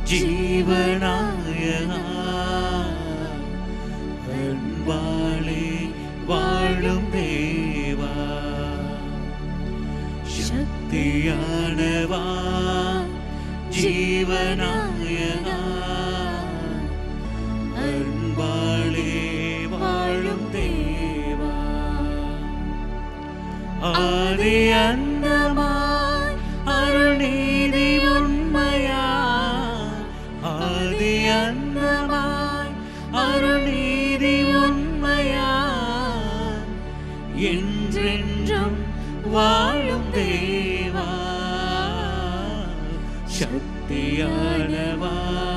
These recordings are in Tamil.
ஜீவநாயகா அன்பாலே வாழும் தேவா சக்தியானவா ஜீவநாயகா அன்பாலே வாழும் தேவா ஆதி அந்தமாய் அருள்நீதி உண்மையா ஆதி அந்தமாய் அருள்நீதி உண்மையா என்றென்றும் வாழும் தேவா சக்தியானவா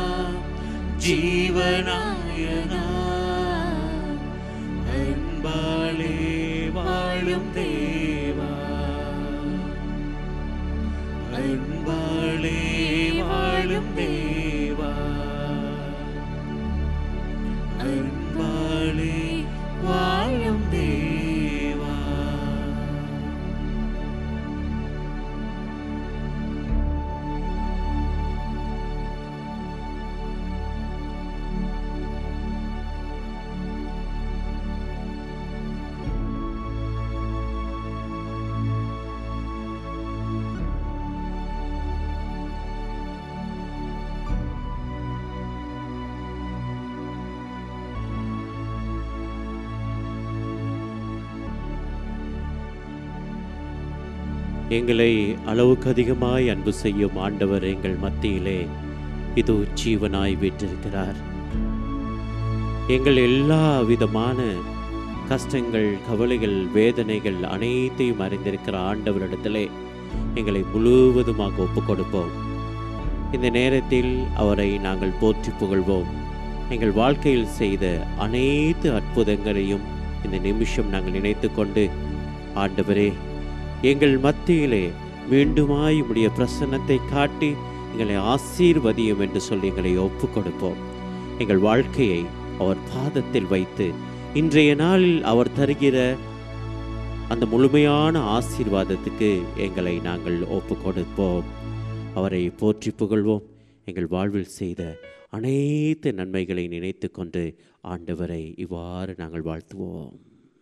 ஜீவனாயனா அன்பாலே வாழும் தேவா அன்பாலே வாழும் தேவா அன்பாலே வாழும் தேவா எங்களை அளவுக்கு அதிகமாய் அன்பு செய்யும் ஆண்டவர் எங்கள் மத்தியிலே இது ஜீவனாய் வீற்றிருக்கிறார் எங்கள் எல்லா விதமான கஷ்டங்கள் கவலைகள் வேதனைகள் அனைத்தையும் அறிந்திருக்கிற ஆண்டவரிடத்திலே எங்களை முழுவதுமாக ஒப்புக் கொடுப்போம் இந்த நேரத்தில் அவரை நாங்கள் போற்றி புகழ்வோம் எங்கள் வாழ்க்கையில் செய்த அனைத்து அற்புதங்களையும் இந்த நிமிஷம் நாங்கள் நினைத்து கொண்டு ஆண்டவரே எங்கள் மத்தியிலே மீண்டுமாய் உடைய பிரசன்னத்தை காட்டி எங்களை ஆசீர்வதியும் என்று சொல்லி எங்களை ஒப்புக் கொடுப்போம் எங்கள் வாழ்க்கையை அவர் பாதத்தில் வைத்து இன்றைய நாளில் அவர் தருகிற அந்த முழுமையான ஆசீர்வாதத்துக்கு எங்களை நாங்கள் ஒப்புக் கொடுப்போம் அவரை போற்றி புகழ்வோம் எங்கள் வாழ்வில் செய்த அனைத்து நன்மைகளை நினைத்து கொண்டு ஆண்டவரை இவ்வாறு நாங்கள் வாழ்த்துவோம்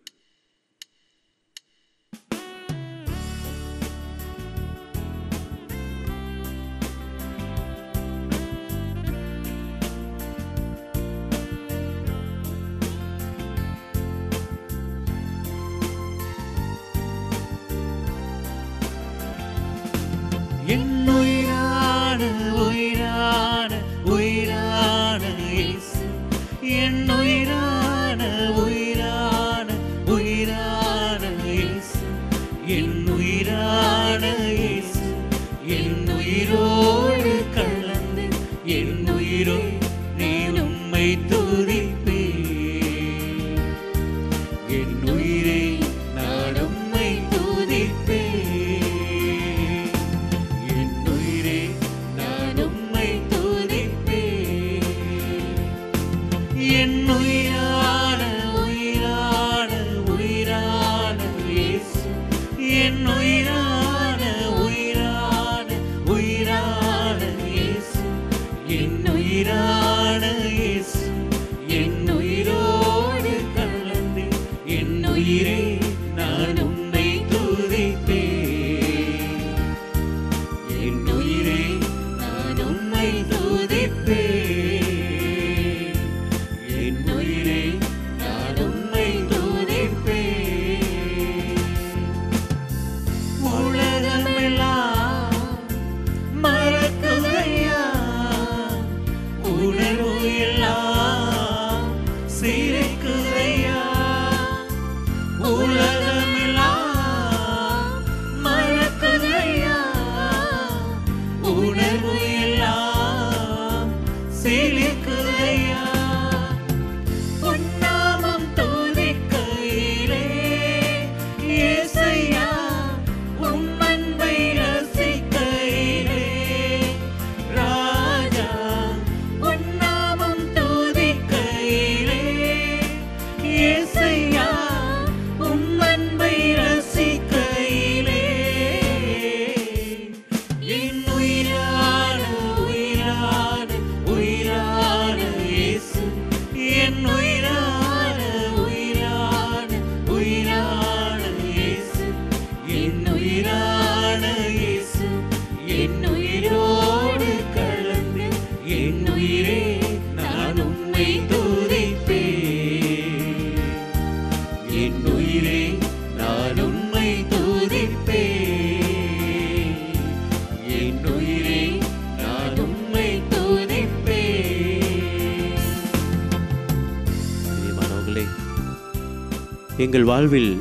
என் உயிரான உயிரான உயிரான இயேசு என் உயிரான உயிரான உயிரான இயேசு என் உயிரான இயேசு என் உயிரோடு கலந்து என் உயிரோ நீ உம்மை துதிப்பே என் உயிரே நான் உம்மை துதிப்பேன் என் உயிரே நான் உம்மை துதிப்பேன் என் உயிரான உயிரான உயிரான இயேசு என் உயிரான உயிரான உயிரான இயேசு என் உயிரான இயேசு என் உயிரோடு கலந்து என் உயிரே நான் உம்மை துதிப்பேன் என் உயிரே நான் உம்மை துதிப்பேன் என் உயிரே எங்கள் வாழ்வில்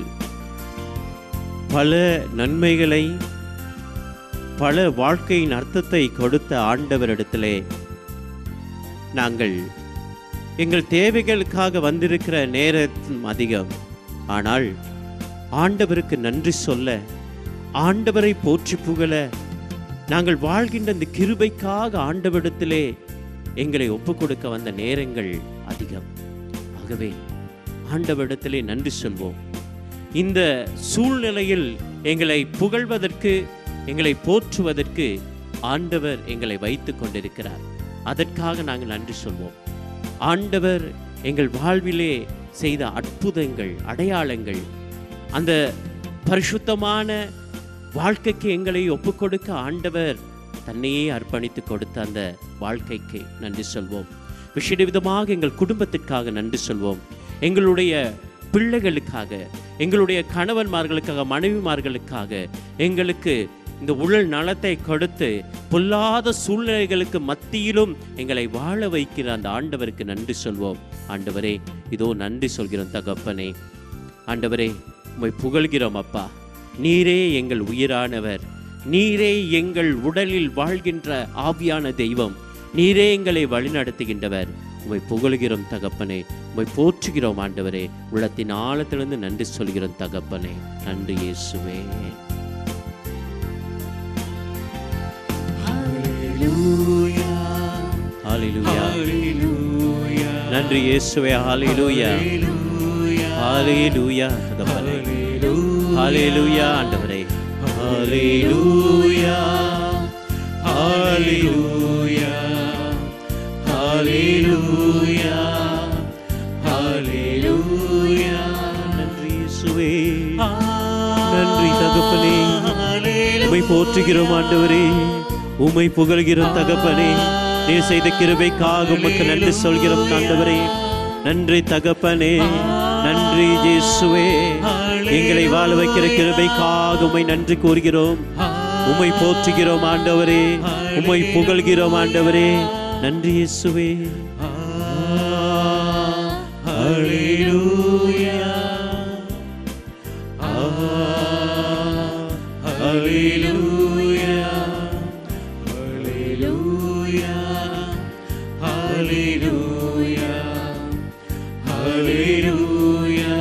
பல நன்மைகளை பல வாழ்க்கையின் அர்த்தத்தை கொடுத்த ஆண்டவரிடத்திலே நாங்கள் எங்கள் தேவைகளுக்காக வந்திருக்கிற நேரத்தும் அதிகம் ஆனால் ஆண்டவருக்கு நன்றி சொல்ல ஆண்டவரை போற்றி புகழ நாங்கள் வாழ்கின்ற இந்த கிருபைக்காக ஆண்டவரிடத்திலே எங்களை ஒப்புக் கொடுக்க வந்த நேரங்கள் அதிகம் ஆகவே ஆண்டவரிடத்திலே நன்றி சொல்வோம் இந்த சூழ்நிலையில் எங்களை புகழ்வதற்கு எங்களை போற்றுவதற்கு ஆண்டவர் எங்களை வைத்து கொண்டிருக்கிறார் அதற்காக நாங்கள் நன்றி சொல்வோம் ஆண்டவர் எங்கள் வாழ்விலே செய்த அற்புதங்கள் அடையாளங்கள் அந்த பரிசுத்தமான வாழ்க்கைக்கு எங்களை ஒப்புக்கொடுக்க ஆண்டவர் தன்னையே அர்ப்பணித்து கொடுத்த அந்த வாழ்க்கைக்கு நன்றி சொல்வோம் விஷய விதமாக எங்கள் குடும்பத்திற்காக நன்றி சொல்வோம் எங்களுடைய பிள்ளைகளுக்காக எங்களுடைய கணவன்மார்களுக்காக மனைவிமார்களுக்காக எங்களுக்கு இந்த உடல் நலத்தை கொடுத்து பொல்லாத சூழ்நிலைகளுக்கு மத்தியிலும் எங்களை வாழ வைக்கிற அந்த ஆண்டவருக்கு நன்றி சொல்வோம் ஆண்டவரே இதோ நன்றி சொல்கிறோம் தகப்பனே ஆண்டவரே உம்மை புகழ்கிறோம் அப்பா நீரே எங்கள் உயிரானவர் நீரே எங்கள் உடலில் வாழ்கின்ற ஆவியான தெய்வம் நீரே எங்களை வழிநடத்துகின்றவர் உம்மை புகழ்கிறோம் தகப்பனே உம்மை போற்றுகிறோம் ஆண்டவரே உள்ளத்தின் ஆழத்திலிருந்து நன்றி சொல்கிறோம் தகப்பனே நன்றி இயேசுவே ஹalleluya நன்றி இயேசுவே ஹalleluya ஹalleluya தகப்பனே ஹalleluya ஆண்டவரே ஹalleluya ஹalleluya ஹalleluya ஹalleluya நன்றி இயேசுவே நன்றி தகப்பனே உம்மை போற்றுகிறோம் ஆண்டவரே உம்மை புகழ்கிறோம் தகப்பனே நீ செய்த கிருபைக்காக உமக்கு நன்றி சொல்கிறோம் ஆண்டவரே நன்றி தகப்பனே நன்றி இயேசுவே எங்களை வாழ வைக்கிற கிருபைக்காக உம்மை நன்றி கூறுகிறோம் உம்மை போற்றுகிறோம் ஆண்டவரே உம்மை புகழ்கிறோம் ஆண்டவரே நன்றி இயேசுவே ஹalleluya ஹalleluya ஹalleluya ஹalleluya ஹalleluya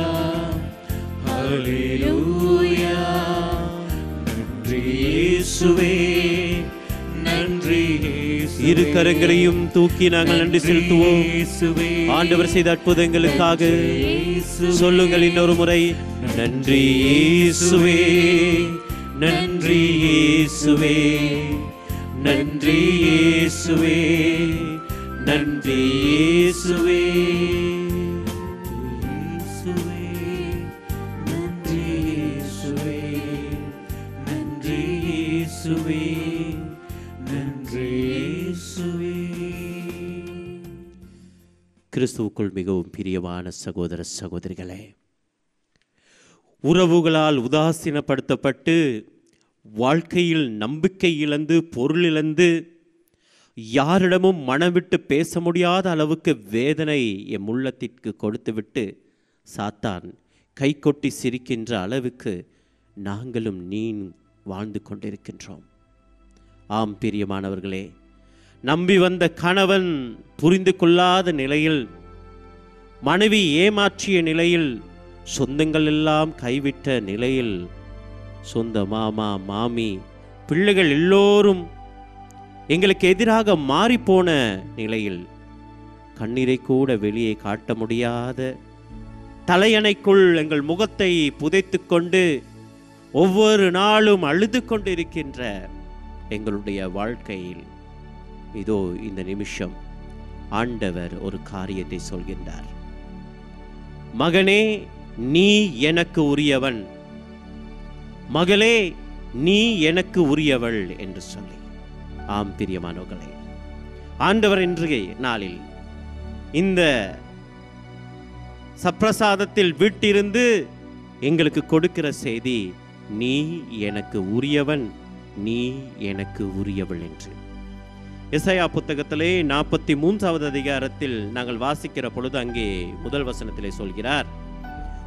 ஹalleluya நன்றி இயேசுவே நன்றி இரு கரங்களையும் தூக்கி நாங்கள் நன்றி செலுத்துவோம் ஆண்டவர் செய்த அற்புதங்களுக்காக சொல்லுங்கள் இன்னொரு முறை நன்றி இயேசுவே நன்றி இயேசுவே நன்றி இயேசுவே நன்றி இயேசுவே இயேசுவே நன்றி இயேசுவே நன்றி இயேசுவே நன்றி இயேசுவே கிறிஸ்துவுக்குள் மிகவும் பிரியமான சகோதர சகோதரிகளே உறவுகளால் உதாசீனப்படுத்தப்பட்டு வாழ்க்கையில் நம்பிக்கை இழந்து பொருள் இழந்து யாரிடமும் மனம் விட்டு பேச முடியாத அளவுக்கு வேதனை எம் உள்ளத்திற்கு கொடுத்துவிட்டு சாத்தான் கை கொட்டி சிரிக்கின்ற அளவுக்கு நாங்களும் நீ வாழ்ந்து கொண்டிருக்கின்றோம் ஆம் பிரியமானவர்களே நம்பி வந்த கணவன் புரிந்து கொள்ளாத நிலையில் மனைவி ஏமாற்றிய நிலையில் சொந்தங்கள் எல்லாம் கைவிட்ட நிலையில் சொந்த மாமா மாமி பிள்ளைகள் எல்லோரும் எங்களுக்கு எதிராக மாறிப்போன நிலையில் கண்ணீரை கூட வெளியே காட்ட முடியாத தலையணைக்குள் எங்கள் முகத்தை புதைத்துக் கொண்டு ஒவ்வொரு நாளும் அழுது கொண்டிருக்கின்ற எங்களுடைய வாழ்க்கையில் இதோ இந்த நிமிஷம் ஆண்டவர் ஒரு காரியத்தை சொல்கின்றார் மகனே நீ எனக்கு உரியவன் மகளே நீ எனக்கு உரியவள் என்று சொல்லி ஆம் பிரியமானவர்களே ஆண்டவர் இன்றைய நாளில் இந்த சப்பிரசாதத்தில் வீட்டிருந்து எங்களுக்கு கொடுக்கிற செய்தி நீ எனக்கு உரியவன் நீ எனக்கு உரியவள் என்று எசையா புத்தகத்திலே நாற்பத்தி மூன்றாவது அதிகாரத்தில் நாங்கள் வாசிக்கிற பொழுது அங்கே முதல் வசனத்திலே சொல்கிறார்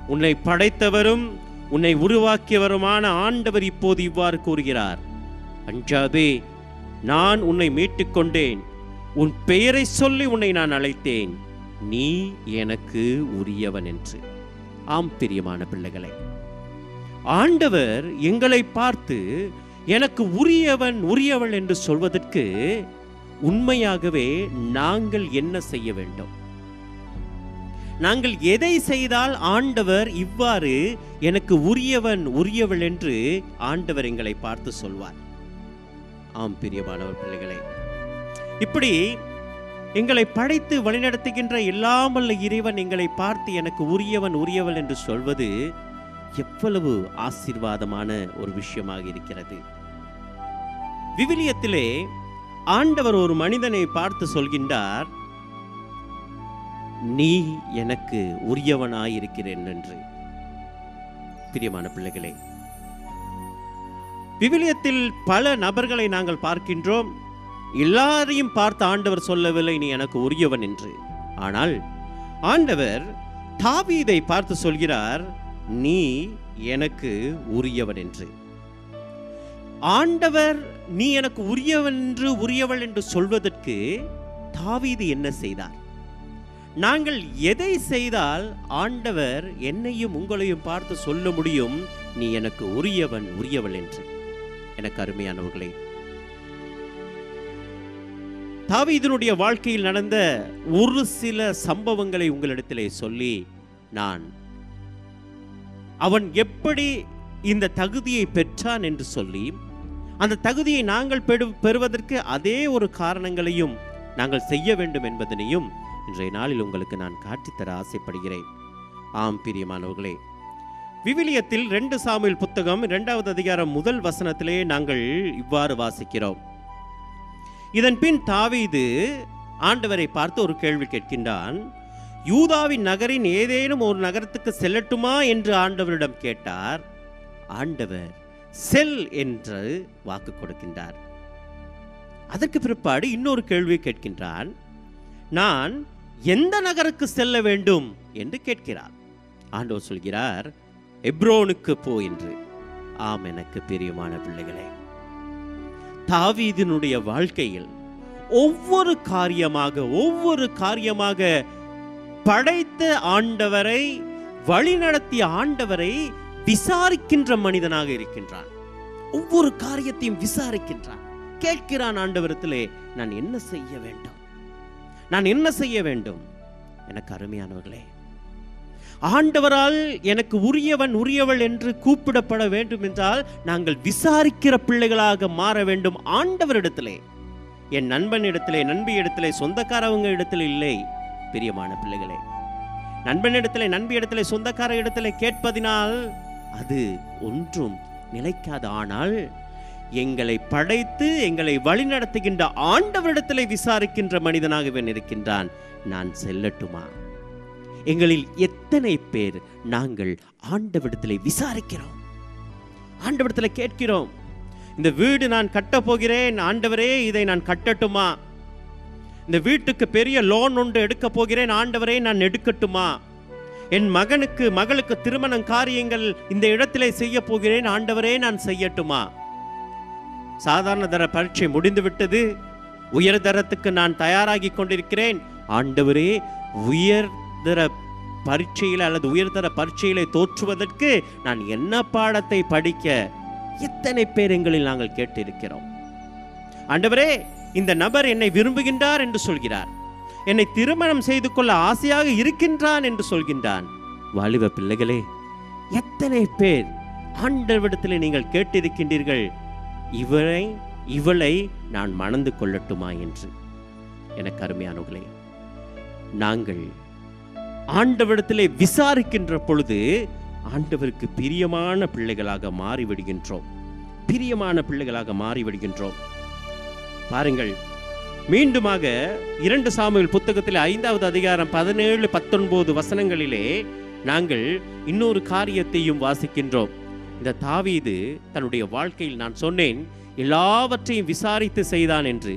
உன்னை படைத்தவரும் உன்னை உருவாக்கியவருமான ஆண்டவர் இப்போது இவ்வாறு கூறுகிறார் அஞ்சாதே நான் உன்னை மீட்டுக் கொண்டேன் உன் பெயரை சொல்லி உன்னை நான் அழைத்தேன் நீ எனக்கு உரியவன் என்று ஆம் பிரியமான பிள்ளைகளை ஆண்டவர் எங்களை பார்த்து எனக்கு உரியவன் உரியவள் என்று சொல்வதற்கு உண்மையாகவே நாங்கள் என்ன செய்ய வேண்டும் நாங்கள் எதை செய்தால் ஆண்டவர் இவ்வாறு எனக்கு உரியவன் உரியவள் என்று ஆண்டவர் எங்களை பார்த்து சொல்வார் ஆம் பிரியமானவர் பிள்ளைகளே இப்படி எங்களை படைத்து வழிநடத்துகின்ற எல்லாமல்ல இறைவன் எங்களை பார்த்து எனக்கு உரியவன் உரியவள் என்று சொல்வது எவ்வளவு ஆசீர்வாதமான ஒரு விஷயமாக இருக்கிறது விவிலியத்திலே ஆண்டவர் ஒரு மனிதனை பார்த்து சொல்கின்றார் நீ எனக்கு உரியவனாயிருக்கிறேன் என்று பிரியமான பிள்ளைகளே விவிலியத்தில் பல நபர்களை நாங்கள் பார்க்கின்றோம் எல்லாரையும் பார்த்து ஆண்டவர் சொல்லவில்லை நீ எனக்கு உரியவன் என்று ஆனால் ஆண்டவர் தாவீதை பார்த்து சொல்கிறார் நீ எனக்கு உரியவன் என்று ஆண்டவர் நீ எனக்கு உரியவன் என்று உரியவள் என்று சொல்வதற்கு தாவீது என்ன செய்தார் நாங்கள் எதை செய்தால் ஆண்டவர் என்னையும் உங்களையும் பார்த்து சொல்ல முடியும் நீ எனக்கு உரியவன் உரியவள் என்று எனக்கு அருமையானவர்களே தாவீதினுடைய வாழ்க்கையில் நடந்த ஒரு சில சம்பவங்களை உங்களிடத்திலே சொல்லி நான் அவன் எப்படி இந்த தகுதியை பெற்றான் என்று சொல்லி அந்த தகுதியை நாங்கள் பெறு பெறுவதற்கு அதே ஒரு காரணங்களையும் நாங்கள் செய்ய வேண்டும் என்பதனையும் இன்றைய நாளில் உங்களுக்கு நான் காட்டித்தர ஆசைப்படுகிறேன் ஆம் பிரியமானவர்களே விவிலியத்தில் ரெண்டு சாமுவேல் புத்தகம் இரண்டாவது அதிகாரம் முதல் வசனத்திலே நாங்கள் இவ்வாறு வாசிக்கிறோம் இதன் பின் தாவீது ஆண்டவரை பார்த்து ஒரு கேள்வி கேட்கின்றான் யூதாவின் நகரின் ஏதேனும் ஒரு நகரத்துக்கு செல்லட்டுமா என்று ஆண்டவரிடம் கேட்டார் ஆண்டவர் செல் என்று வாக்கு கொடுக்கின்றார் அதற்கு பிற்பாடு இன்னொரு கேள்வி கேட்கின்றான் நான் எந்த நகருக்கு செல்ல வேண்டும் என்று கேட்கிறார் ஆண்டவர் சொல்கிறார் எப்ரோனுக்கு போ என்று ஆம் எனக்கு பிரியமான பிள்ளைகளே தாவீதினுடைய வாழ்க்கையில் ஒவ்வொரு காரியமாக ஒவ்வொரு காரியமாக படைத்த ஆண்டவரை வழிநடத்திய ஆண்டவரை விசாரிக்கின்ற மனிதனாக இருக்கின்றான் ஒவ்வொரு காரியத்தையும் விசாரிக்கின்றான் கேட்கிறான் ஆண்டவரத்திலே நான் என்ன செய்ய வேண்டும் நான் என்ன செய்ய வேண்டும் எனக்கு அருமையானவர்களே ஆண்டவரால் எனக்கு உரியவன் உரியவள் என்று கூப்பிடப்பட வேண்டும் என்றால் நாங்கள் விசாரிக்கிற பிள்ளைகளாக மாற வேண்டும் ஆண்டவரிடத்திலே என் நண்பன் இடத்திலே நண்பி இடத்திலே சொந்தக்காரவங்க இடத்திலே இல்லை பிரியமான பிள்ளைகளே நண்பனிடத்திலே நண்பி இடத்திலே சொந்தக்கார இடத்திலே கேட்பதினால் அது ஒன்றும் நிலைக்காது ஆனால் எங்களை படைத்து எங்களை வழிநடத்துகின்ற ஆண்டவரிடத்திலே விசாரிக்கின்ற மனிதனாக இவன் இருக்கின்றான் நான் செல்லட்டுமா எங்களில் எத்தனை பேர் நாங்கள் ஆண்டவரிடத்திலே விசாரிக்கிறோம் ஆண்டவரிடத்திலே கேட்கிறோம் இந்த வீடு நான் கட்டப் போகிறேன் ஆண்டவரே இதை நான் கட்டட்டுமா இந்த வீட்டுக்கு பெரிய லோன் ஒன்று எடுக்க போகிறேன் ஆண்டவரே நான் எடுக்கட்டுமா என் மகனுக்கு மகளுக்கு திருமணம் காரியங்கள் இந்த இடத்திலே செய்ய போகிறேன் ஆண்டவரே நான் செய்யட்டுமா சாதாரண தர பரீட்சை முடிந்து விட்டது உயர் தரத்துக்கு நான் தயாராகி கொண்டிருக்கிறேன் ஆண்டவரே உயர்தர பரீட்சையில் அல்லது உயர்தர பரீட்சையிலே தோற்றுவதற்கு நான் என்ன பாடத்தை படிக்க எத்தனை பேர் எங்களில் நாங்கள் கேட்டிருக்கிறோம் ஆண்டவரே இந்த நபர் என்னை விரும்புகின்றார் என்று சொல்கிறார் என்னை திருமணம் செய்து கொள்ள ஆசையாக இருக்கின்றான் என்று சொல்கின்றான் வாலிப பிள்ளைகளே எத்தனை பேர் ஆண்டவரிடத்திலே நீங்கள் கேட்டிருக்கின்றீர்கள் இவரை இவளை நான் மணந்து கொள்ளட்டுமா என்று எனக்கு அருமையானவர்களே நாங்கள் ஆண்டவரிடத்திலே விசாரிக்கின்ற பொழுது ஆண்டவருக்கு பிரியமான பிள்ளைகளாக மாறிவிடுகின்றோம் பிரியமான பிள்ளைகளாக மாறிவிடுகின்றோம் பாருங்கள் மீண்டுமாக இரண்டு சாமுவேல் புத்தகத்தில் ஐந்தாவது அதிகாரம் பதினேழு பத்தொன்பது வசனங்களிலே நாங்கள் இன்னொரு காரியத்தையும் வாசிக்கின்றோம் இந்த தாவீது தன்னுடைய வாழ்க்கையில் நான் சொன்னேன் எல்லாவற்றையும் விசாரித்து செய்தான் என்று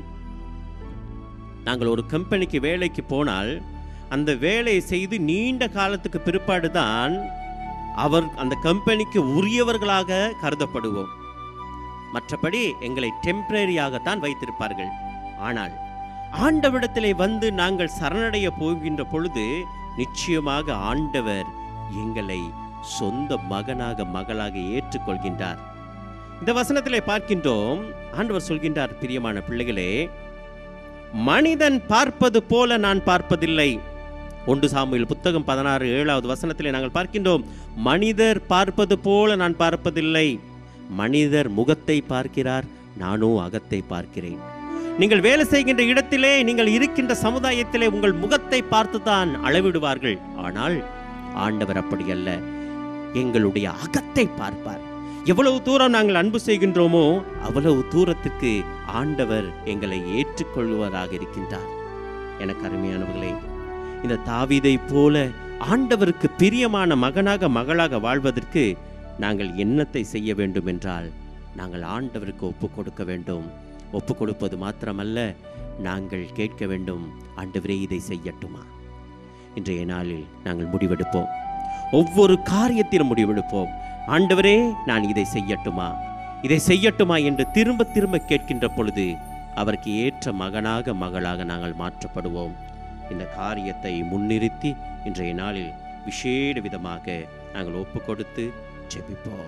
நாங்கள் ஒரு கம்பெனிக்கு வேலைக்கு போனால் அந்த வேலையை செய்து நீண்ட காலத்துக்கு பிற்பாடு தான் அவர் அந்த கம்பெனிக்கு உரியவர்களாக கருதப்படுவோம் மற்றபடி எங்களை டெம்பரரியாகத்தான் வைத்திருப்பார்கள் ஆனால் ஆண்டவரிடத்திலே வந்து நாங்கள் சரணடைய போகின்ற பொழுது நிச்சயமாக ஆண்டவர் எங்களை சொந்த மகனாக மகளாக ஏற்றுக்கொள்கின்றார் இந்த வசனத்திலே பார்க்கின்றோம் ஆண்டவர் சொல்கின்றார் பிரியமான பிள்ளைகளே மனிதன் பார்ப்பது போல நான் பார்ப்பதில்லை ஒன்று சாமுவேல் புத்தகம் பதினாறு ஏழாவது வசனத்திலே நாங்கள் பார்க்கின்றோம் மனிதர் பார்ப்பது போல நான் பார்ப்பதில்லை மனிதர் முகத்தை பார்க்கிறார் நானோ அகத்தை பார்க்கிறேன் நீங்கள் வேலை செய்கின்ற இடத்திலே நீங்கள் இருக்கின்ற சமுதாயத்திலே உங்கள் முகத்தை பார்த்துதான் அளவிடுவார்கள் ஆனால் ஆண்டவர் அப்படி அல்ல எங்களுடைய அகத்தை பார்ப்பார் எவ்வளவு தூரம் நாங்கள் அன்பு செய்கின்றோமோ அவ்வளவு தூரத்துக்கு ஆண்டவர் எங்களை ஏற்றுக்கொள்வதாக இருக்கின்றார் எனக்கு அருமையானவர்களே இந்த தாவீதை போல ஆண்டவருக்கு பிரியமான மகனாக மகளாக வாழ்வதற்கு நாங்கள் என்னத்தை செய்ய வேண்டும் என்றால் நாங்கள் ஆண்டவருக்கு ஒப்பு கொடுக்க வேண்டும் ஒப்பு கொடுப்பது மாத்திரமல்ல நாங்கள் கேட்க வேண்டும் ஆண்டவரே இதை செய்யட்டுமா இன்றைய நாளில் நாங்கள் முடிவெடுப்போம் ஒவ்வொரு காரியத்திலும் முடிவெடுப்போம் ஆண்டவரே நான் இதை செய்யட்டுமா இதை செய்யட்டுமா என்று திரும்ப திரும்ப கேட்கின்ற பொழுது அவருக்கு ஏற்ற மகனாக மகளாக நாங்கள் மாற்றப்படுவோம் இந்த காரியத்தை முன்னிறுத்தி இன்றைய நாளில் விசேட விதமாக நாங்கள் ஒப்பு கொடுத்து ஜெபிப்போம்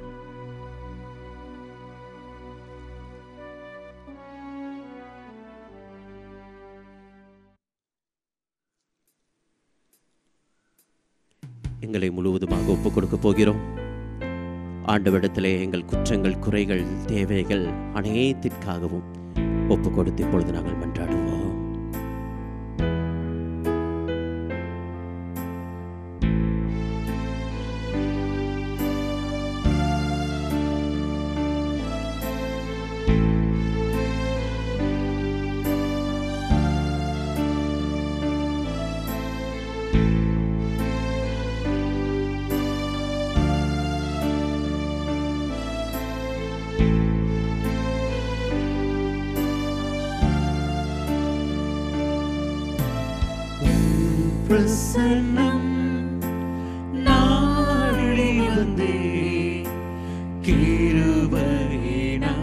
எங்களை முழுவதுமாக ஒப்பு கொடுக்க போகிறோம் ஆண்டவரிடத்திலே எங்கள் குற்றங்கள் குறைகள் தேவைகள் அனைத்திற்காகவும் ஒப்பு கொடுத்து இப்பொழுது நாங்கள் மன்றாடுவோம் பிரசன்னம் நாடி வந்தே கிருபையினா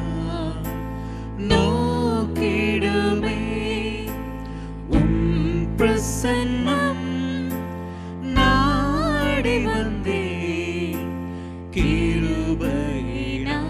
நோக்கிடுமே உம் பிரசன்னம் நாடி வந்தே கிருபையினா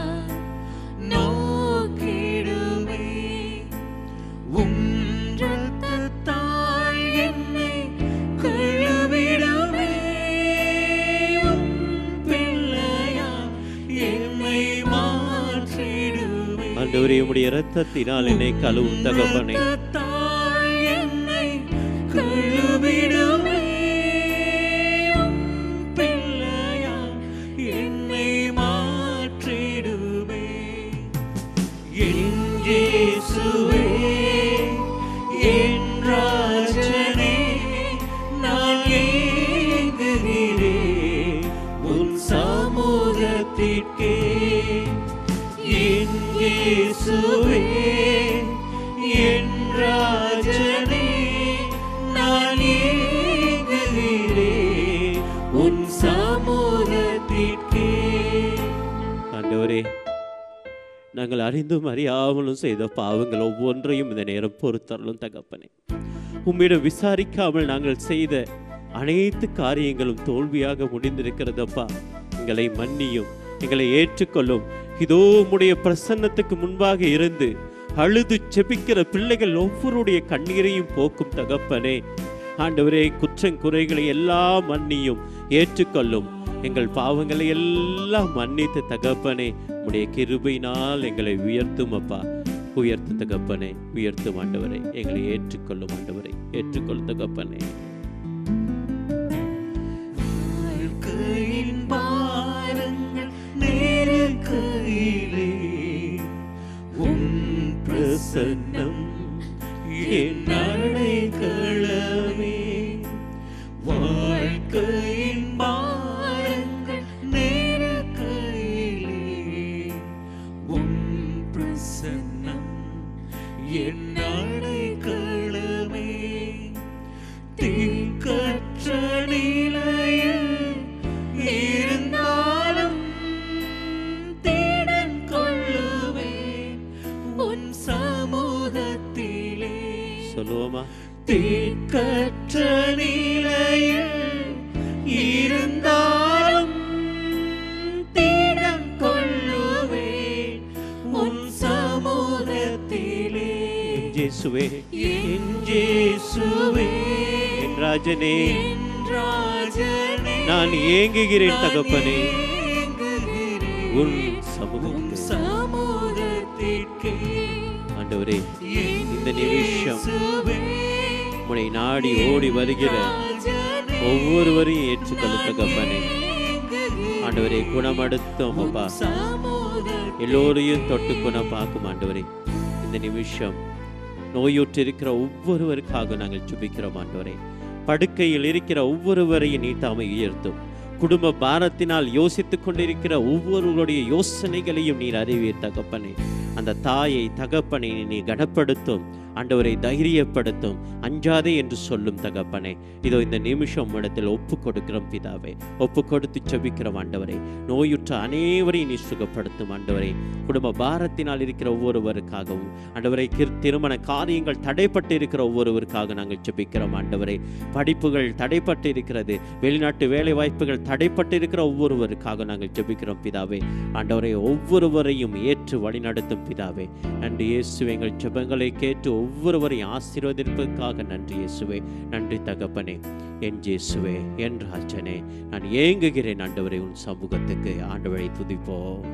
நோக்கிடுமே உம் இரத்தத்தால் என்னை கழுவிடவே உம் பிள்ளையா என்னை மாற்றிடுவே ஆண்டவரே உம்முடைய இரத்தத்தினால் என்னை கழுவும் தகப்பனே இரத்தத்தால் என்னை கழுவிடவே உம் பிள்ளையா என்னை மாற்றிடுவே என் இயேசுவே, என் ராஜனே, நான் ஏங்குகிறேன் உன் சமூகத்திற்கே. என் இயேசுவே, என் ராஜனே, நான் ஏங்குகிறேன் உன் சமூகத்திற்கே ஆண்டவரே நாங்கள் அறிந்தும் அறியாமலும் செய்த பாவங்கள் ஒவ்வொன்றையும் இந்த நேரம் பொறுத்தரலும் தகப்பனே உம்மிடம் விசாரிக்காமல் நாங்கள் செய்த அனைத்து காரியங்களும் தோல்வியாக முடிந்திருக்கிறதப்பா எங்களை மன்னியும் எங்களை ஏற்றுக்கொள்ளும் இதோ உம்முடைய பிரசன்னத்துக்கு முன்பாக இருந்து அழுது செபிக்கிற பிள்ளைகள் ஒவ்வொருடைய கண்ணீரையும் போக்கும் தகப்பனே ஆண்டவரே குற்றங்குறைகளை எல்லாம் மன்னியும் ஏற்றுக்கொள்ளும் எங்கள் பாவங்களை எல்லாம் மன்னித்து தகப்பனே உடைய கிருபையினால் எங்களை உயர்த்தும் அப்பா உயர்த்தும் தகப்பனே உயர்த்தும் ஆண்டவரை எங்களை ஏற்றுக்கொள்ளும் ஆண்டவரை ஏற்றுக்கொள்ளும் தகப்பனே வாழ்க்கையின் பாரங்கள் நெருக்கையிலே உன் பிரசன்னம் என் அடைக்கலமே வாழ்க்கையின் பாரங்கள் நெருக்கையிலே உன் பிரசன்னம் என் அடைக்கலமே அற்ற நிலையில் இருந்தாலும் திடம் கொள்ளுவேன் உன் சமூகத்திலே என் இயேசுவே என் இயேசுவே என் ராஜனே என் ராஜனே நான் ஏங்குகிறேன் தகப்பனே ஏங்குகிறேன் உன் உன் சமூகத்தில் சமூகத்திற்கே ஆண்டவரே இந்த நிமிஷம் இயேசுவே, உம்முடைய நாடி ஓடி வருகிற ராஜனே, ஒவ்வொருவரையும் ஏற்றுக்கொள்ள தகப்பனே ஏங்குகிறேன் ஆண்டவரே குணமடுத்தோம் அப்பா சமூகத்திற்கே. எல்லோரையும் தொட்டு குணமாக்கும் ஆண்டவரே இந்த நிமிஷம் நோயுற்று இருக்கிற ஒவ்வொருவருக்காக நாங்கள் ஜெபிக்கிறோம் ஆண்டவரே படுக்கையில் இருக்கிற ஒவ்வொருவரையும் நீ தாமை உயர்த்தும் குடும்ப பாரத்தினால் யோசித்துக் கொண்டிருக்கிற ஒவ்வொருவருடைய யோசனைகளையும் நீர் அறிவீர் தகப்பனே அந்த தாயை தகப்பனை நீ கனப்படுத்தும் ஆண்டவரை தைரியப்படுத்தும் அஞ்சாதே என்று சொல்லும் தகப்பனே இதோ இந்த நிமிஷம் இடத்தில் ஒப்பு கொடுக்கிறோம் பிதாவே ஒப்பு கொடுத்து செபிக்கிறோம் ஆண்டவரே நோயுற்ற அனைவரையும் நீ சுகப்படுத்தும் ஆண்டவரே குடும்ப பாரத்தினால் இருக்கிற ஒவ்வொருவருக்காகவும் ஆண்டவரை கிர்- திருமண காரியங்கள் தடைப்பட்டு இருக்கிற ஒவ்வொருவருக்காக நாங்கள் ஜெபிக்கிறோம் ஆண்டவரே படிப்புகள் தடைப்பட்டு இருக்கிறது வெளிநாட்டு வேலை வாய்ப்புகள் தடைப்பட்டு இருக்கிற ஒவ்வொருவருக்காக நாங்கள் ஜெபிக்கிறோம் பிதாவே ஆண்டவரை ஒவ்வொருவரையும் ஏற்று வழிநடத்தும் பிதாவே நன்றி இயேசு எங்கள் ஜெபங்களை கேட்டு ஒவ்வொருவரையும் ஆசீர்வதிப்பதற்காக நன்றி இயேசுவே நன்றி தகப்பனே என் இயேசுவே என் ராஜனே நான் ஏங்குகிறேன் ஆண்டவரை உன் சமூகத்துக்கு ஆண்டவரை துதிப்போம்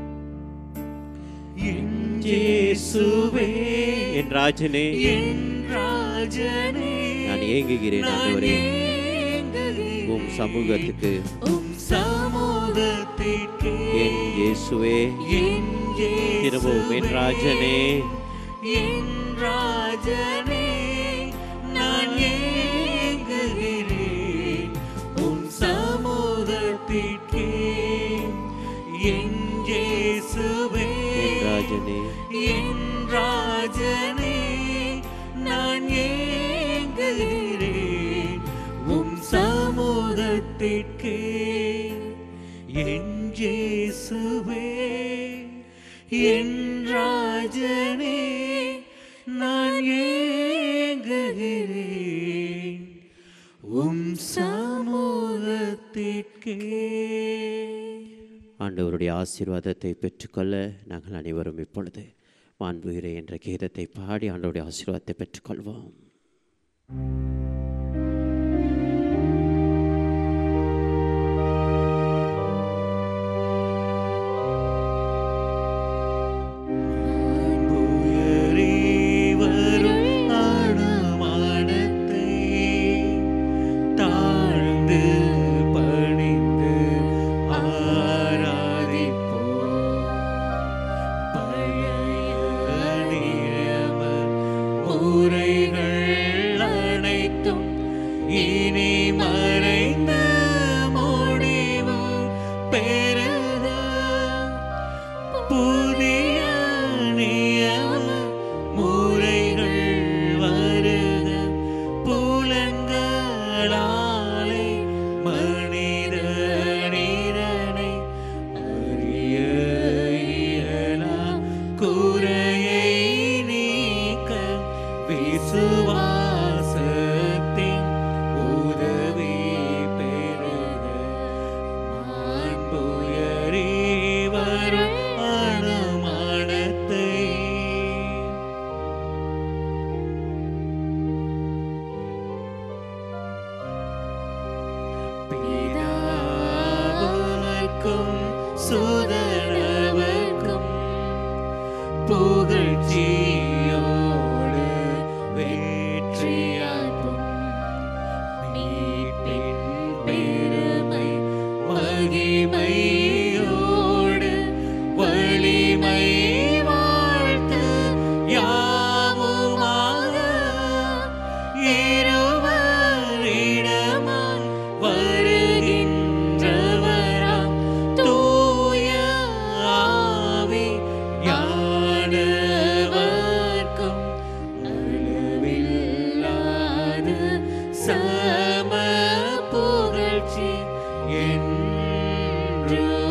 என் இயேசுவே, என் ராஜனே என் ராஜனே, நான் ஏங்குகிறேன் நான் ஆண்டவரே ஏங்குகிறேன் உம் சமூகத்துக்கு உம் சமூகத்திற்கே. என் இயேசுவே என் திரும்பவும் என் இயேசுவே, ராஜனே என் ராஜனே, நான் ஏங்குகிறேன் உன் சமூகத்திற்கே. என் இயேசுவே, என் ராஜனே என் ராஜனே, நான் ஏங்குகிறேன் உம் சமூகத்திற்கே. என் இயேசுவே, என் ராஜனே, நான் ஏங்குகிறேன் உம் சமூகத்திற்கே ஆண்டவருடைய ஆசீர்வாதத்தை பெற்றுக்கொள்ள நாங்கள் அனைவரும் இப்பொழுது மாண்புகிறே என்ற கீதத்தை பாடி ஆண்டவருடைய ஆசீர்வாதத்தை பெற்றுக்கொள்வோம் புயரி வரும் அனுமானத்தை தாழ்ந்து பணிந்து ஆராதிப்போம். பழைய நியம முறைகள் அனைத்தும் இனி மறைந்து முடிவு பெறுக புதிய நியம முறைகள் வருக புலன்களாலே மனித நீரனை அறிய இயலா குறையை நீக்க விசுவாசத்தின் உதவி பெறுக மாண்புயரி வரும் அனுமானத்தை பிதாவுக்கும் சுதனவர்க்கும் புகழ்ச்சியோடு வெற்றியாகும் மீட்பின் பெருமை மகிமையோடு வலிமை வாழ்த்து யாவுமாக இருவரிடமாய் வருகின்றவராம் தூய ஆவி யானவர்க்கும் அளவில்லாத சம புகழ்ச்சி என்றும்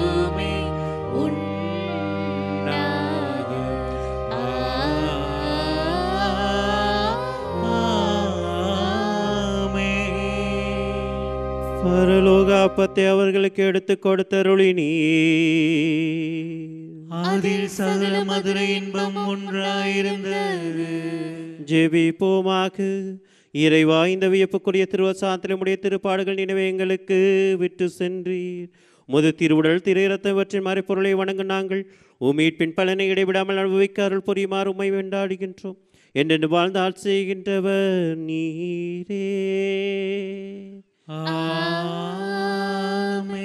பரலோக அப்பத்தை அவர்களுக்கு எடுத்து கொடுத்தருளி நீ அதில் சகல மதுரை இன்பம் ஒன்றாயிருந்தது ஜெபிப்போமாக இறைவா இந்த வியப்புக்குரிய திருவசாத்திரமுடைய திருப்பாடுகள் நினைவை எங்களுக்கு விட்டு சென்றீர் முது திருவுடல் திரு இரத்தவற்றின் மறைப்பொருளை வணங்க நாங்கள் உமீட்பின் பலனை இடைவிடாமல் அனுபவிக்க அருள் புரியுமாறு உம்மை வெண்டாடுகின்றோம் என்றென்று வாழ்ந்து ஆட்சி செய்கின்றவர் நீரே ஆமென்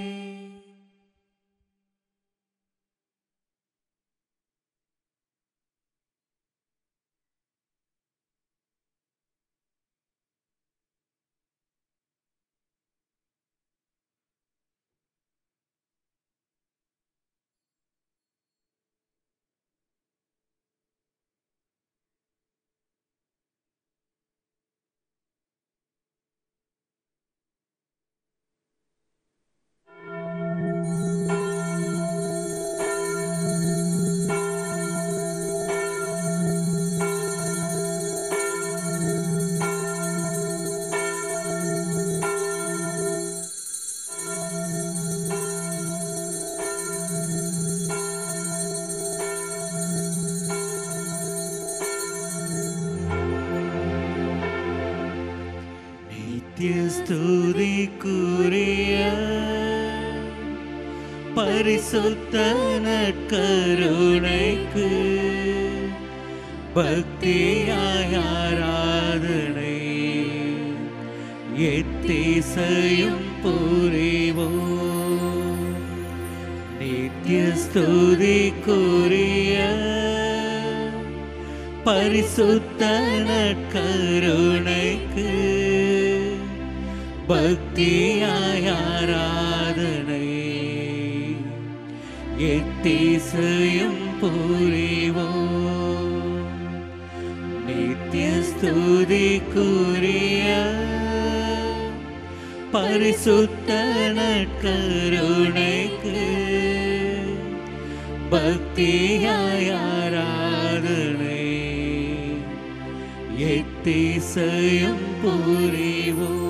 நித்திய ஸ்துதிக்குரிய பரிசுத்த நற்கருணைக்கு பக்தியாய் ஆராதனை எத்தேசையும் புரிவோம் நித்திய ஸ்துதிக்குரிய பரிசுத்த நற்கருணைக்கு பக்தியாய் ஆராதனை எத்தீசையும் புரிவோம் நித்திய ஸ்துதிக்குரிய பரிசுத்த நற்கருணைக்கு பக்தியாய் ஆராதனை எத்தீசையும் புரிவோம்